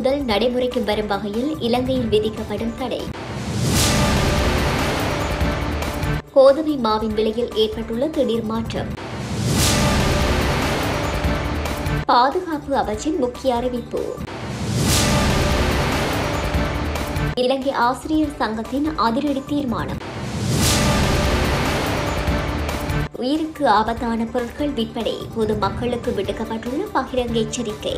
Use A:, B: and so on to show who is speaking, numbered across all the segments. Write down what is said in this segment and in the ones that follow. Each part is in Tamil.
A: முதல் நடைமுறைக்கு வரும் வகையில் இலங்கையில் விதிக்கப்படும் தடை கோதுமை மாவின் விலையில் ஏற்பட்டுள்ள திடீர் மாற்றம் பாதுகாப்பு அமைச்சின் முக்கிய அறிவிப்பு இலங்கை ஆசிரியர் சங்கத்தின் அதிரடி தீர்மானம் உயிருக்கு ஆபத்தான பொருட்கள் விற்பனை பொதுமக்களுக்கு விடுக்கப்பட்டுள்ள பகிரங்க எச்சரிக்கை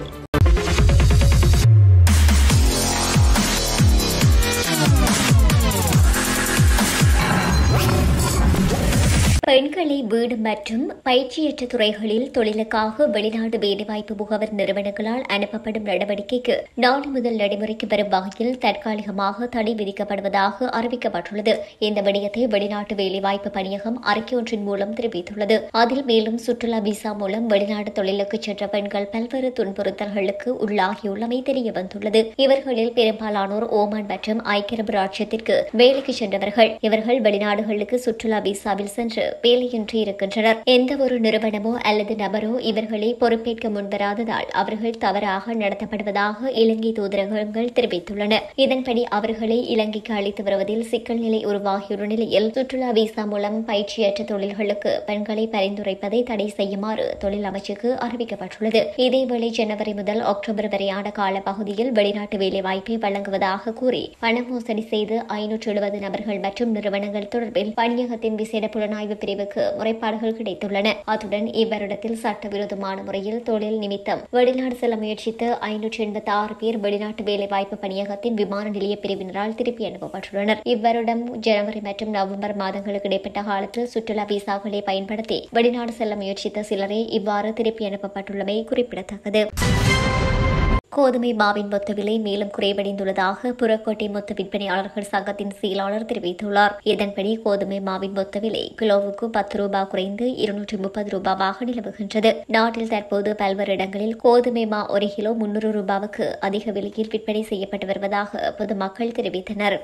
A: பெண்களை வீடு மற்றும் பயிற்சியற்ற துறைகளில் தொழிலுக்காக வெளிநாடு வேலைவாய்ப்பு முகவர் நிறுவனங்களால் அனுப்பப்படும் நடவடிக்கைக்கு நாளை முதல் நடைமுறைக்கு வரும் வகையில் தற்காலிகமாக தடை விதிக்கப்படுவதாக அறிவிக்கப்பட்டுள்ளது இந்த விடயத்தை வெளிநாட்டு வேலைவாய்ப்பு பணியகம் அறிக்கை ஒன்றின் மூலம் தெரிவித்துள்ளது அதில் மேலும் சுற்றுலா விசா மூலம் வெளிநாடு தொழிலுக்கு சென்ற பெண்கள் பல்வேறு துன்புறுத்தல்களுக்கு உள்ளாகியுள்ளமை தெரிய வந்துள்ளது இவர்களில் பெரும்பாலானோர் ஓமான் மற்றும் ஐக்கிய அரபு ராஜ்யத்திற்கு வேலைக்கு சென்றவர்கள் இவர்கள் வெளிநாடுகளுக்கு சுற்றுலா விசாவில் சென்று வேலையின்றி இருக்கின்றனர் எந்த ஒரு நிறுவனமோ அல்லது நபரோ இவர்களை பொறுப்பேற்க முன்வராததால் அவர்கள் தவறாக நடத்தப்படுவதாக இலங்கை தூதரகங்கள் தெரிவித்துள்ளன இதன்படி அவர்களை இலங்கைக்கு அழைத்து வருவதில் சிக்கல் நிலை உருவாகியுள்ள நிலையில் சுற்றுலா விசா மூலம் பயிற்சியற்ற தொழில்களுக்கு பெண்களை பரிந்துரைப்பதை தடை செய்யுமாறு தொழில் அமைச்சுக்கு அறிவிக்கப்பட்டுள்ளது இதேவேளை ஜனவரி முதல் அக்டோபர் வரையான காலப்பகுதியில் வெளிநாட்டு வேலைவாய்ப்பை வழங்குவதாக கூறி பண மோசடி செய்து ஐநூற்று எழுபது நபர்கள் மற்றும் நிறுவனங்கள் தொடர்பில் பணியகத்தின் விசேட புலனாய்வு பிரிவுக்கு முறைப்பாடுகள் கிடைத்துள்ளன அத்துடன் இவ்வருடத்தில் சட்டவிரோதமான முறையில் தொழில் நிமித்தம் வெளிநாடு செல்ல முயற்சித்த ஐநூற்றி எண்பத்தி ஆறு பேர் வெளிநாட்டு வேலைவாய்ப்பு பணியகத்தின் விமான நிலைய பிரிவினரால் திருப்பி அனுப்பப்பட்டுள்ளனர் இவ்வருடம் ஜனவரி மற்றும் நவம்பர் மாதங்களுக்கு இடைப்பட்ட காலத்தில் சுற்றுலா விசாக்களை பயன்படுத்தி வெளிநாடு செல்ல முயற்சித்த சிலரே இவ்வாறு திருப்பி அனுப்பப்பட்டுள்ளமை குறிப்பிடத்தக்கது கோதுமை மாவின் மொத்த விலை மேலும் குறைவடைந்துள்ளதாக புறக்கோட்டை மொத்த விற்பனையாளர்கள் சங்கத்தின் செயலாளர் தெரிவித்துள்ளார் இதன்படி கோதுமை மாவின் மொத்த விலை கிலோவுக்கு பத்து ரூபாய் குறைந்து இருநூற்றி முப்பது ரூபாவாக நிலவுகின்றது நாட்டில் தற்போது பல்வேறு இடங்களில் கோதுமை மா ஒரு கிலோ முன்னூறு ரூபாவுக்கு அதிக விலையில் விற்பனை செய்யப்பட்டு வருவதாக பொதுமக்கள் தெரிவித்தனர்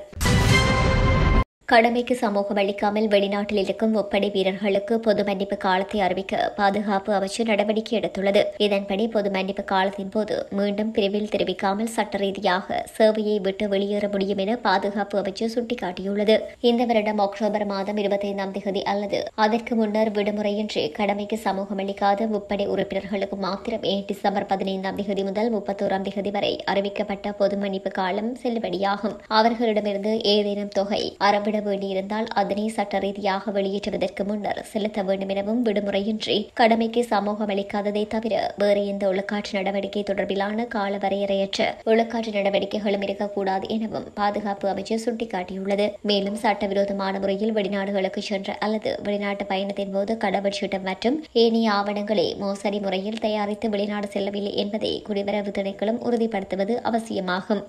A: கடமைக்கு சமூகம் அளிக்காமல் வெளிநாட்டில் இருக்கும் முப்படை வீரர்களுக்கு பொது மன்னிப்பு காலத்தை அறிவிக்க பாதுகாப்பு அமைச்சு நடவடிக்கை எடுத்துள்ளது இதன்படி பொது மன்னிப்பு காலத்தின் போது மீண்டும் பிரிவில் தெரிவிக்காமல் சட்ட ரீதியாக சேவையை விட்டு வெளியேற முடியும் என பாதுகாப்பு அமைச்சு சுட்டிக்காட்டியுள்ளது இந்த வருடம் அக்டோபர் மாதம் இருபத்தைந்தாம் தேதி அல்லது அதற்கு முன்னர் விடுமுறையின்றி கடமைக்கு சமூகம் அளிக்காத முப்படை உறுப்பினர்களுக்கு மாத்திரமே டிசம்பர் பதினைந்தாம் தேதி முதல் முப்பத்தோராம் தேதி வரை அறிவிக்கப்பட்ட பொது மன்னிப்பு காலம் செல்லுபடியாகும் அவர்களிடமிருந்து ஏதேனும் தொகை அறவிட வேண்டியிருந்தால் அதனை சட்ட ரீதியாக வெளியேற்றுவதற்கு முன்னர் செலுத்த வேண்டும் எனவும் விடுமுறையின்றி கடமைக்கு சமூகம் அளிக்காததை தவிர வேறு எந்த ஒழுக்காற்று நடவடிக்கை தொடர்பிலான கால வரையறையற்ற ஒழுக்காற்று நடவடிக்கைகளும் இருக்கக்கூடாது எனவும் பாதுகாப்பு அமைச்சு சுட்டிக்காட்டியுள்ளது மேலும் சட்டவிரோதமான முறையில் வெளிநாடுகளுக்கு சென்ற அல்லது வெளிநாட்டு பயணத்தின் போது கடவுச்சீட்டம் மற்றும் ஏனைய ஆவணங்களை மோசடி முறையில் தயாரித்து வெளிநாடு செல்லவில்லை என்பதை குடிவரவு திணைக்களம் உறுதிப்படுத்துவது அவசியமாகும்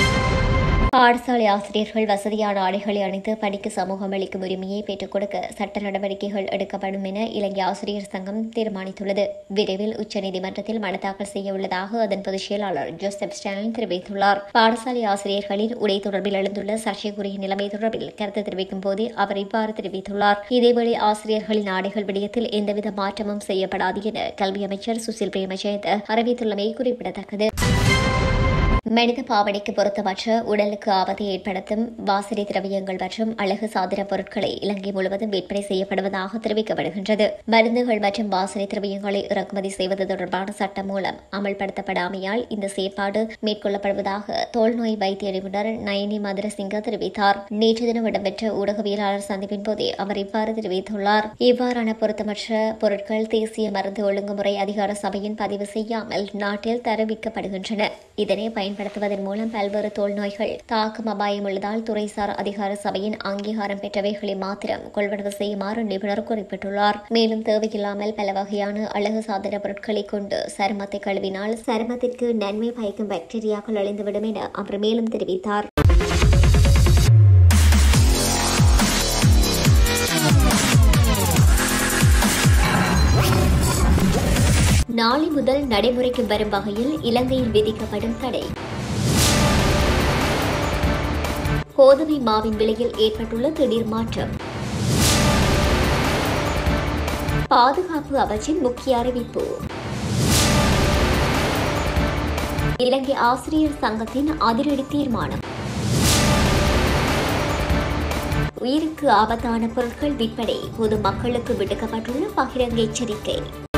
A: பாடசாலை ஆசிரியர்கள் வசதியான ஆடைகளை அணிந்து பணிக்கு சமூகம் அளிக்கும் உரிமையை பெற்றுக் கொடுக்க சட்ட நடவடிக்கைகள் எடுக்கப்படும் என இலங்கை ஆசிரியர் சங்கம் தீர்மானித்துள்ளது விரைவில் உச்சநீதிமன்றத்தில் மனு தாக்கல் செய்ய உள்ளதாக அதன் பொதுச் செயலாளர் ஜோசப் ஸ்டாலின் தெரிவித்துள்ளார் பாடசாலை ஆசிரியர்களின் உடை தொடர்பில் எழுந்துள்ள சர்ச்சைக்குரிய நிலைமை தொடர்பில் கருத்து தெரிவிக்கும் போதே அவர் இவ்வாறு தெரிவித்துள்ளார் இதேவேளை ஆசிரியர்களின் ஆடைகள் விடயத்தில் எந்தவித மாற்றமும் செய்யப்படாது என கல்வி அமைச்சர் சுசில் பிரேமஜெயந்த் அறிவித்துள்ளமை குறிப்பிடத்தக்கது மனித பாவனைக்கு பொருத்தமற்ற உடலுக்கு ஆபத்தை ஏற்படுத்தும் வாசனை திரவியங்கள் மற்றும் அழகு சாதன பொருட்களை இலங்கை முழுவதும் விற்பனை செய்யப்படுவதாக தெரிவிக்கப்படுகின்றது மருந்துகள் மற்றும் வாசனை திரவியங்களை இறக்குமதி செய்வது தொடர்பான சட்டம் மூலம் அமல்படுத்தப்படாமையால் இந்த செயற்பாடு மேற்கொள்ளப்படுவதாக தோல்நோய் வைத்திய நிபுணர் நயனி மதுரசிங்க தெரிவித்தார் நேற்று தினம் இடம்பெற்ற ஊடகவியலாளர் சந்திப்பின் போதே அவர் இவ்வாறு தெரிவித்துள்ளார் இவ்வாறான பொருத்தமற்ற பொருட்கள் தேசிய மருந்து ஒழுங்குமுறை அதிகார சபையின் பதிவு செய்யாமல் நாட்டில் தருவிக்கப்படுகின்றன இதனை பயன்படுத்துவதன் மூலம் பல்வேறு தோல் நோய்கள் தாக்கும் அபாயம் உள்ளதால் துறைசார் அதிகார சபையின் அங்கீகாரம் பெற்றவைகளை மாத்திரம் கொள்வனவு செய்யுமாறு நிபுணர் குறிப்பிட்டுள்ளார் மேலும் தேவையில்லாமல் பல வகையான அழகு சாதன பொருட்களை கொண்டு சருமத்தை கழுவினால் சருமத்திற்கு நன்மை பயக்கும் பாக்டீரியாக்கள் அழிந்துவிடும் என அவர் மேலும் தெரிவித்தார் நாளை முதல் நடைமுறைக்கு வரும் வகையில் இலங்கையில் விதிக்கப்படும் தடை கோதுமை மாவின் விலையில் ஏற்பட்டுள்ள திடீர் மாற்றம் பாதுகாப்பு அமைச்சின் முக்கிய அறிவிப்பு இலங்கை ஆசிரியர் சங்கத்தின் அதிரடி தீர்மானம் உயிருக்கு ஆபத்தான பொருட்கள் விற்பனை பொது மக்களுக்கு விடுக்கப்பட்டுள்ள பகிரங்க எச்சரிக்கை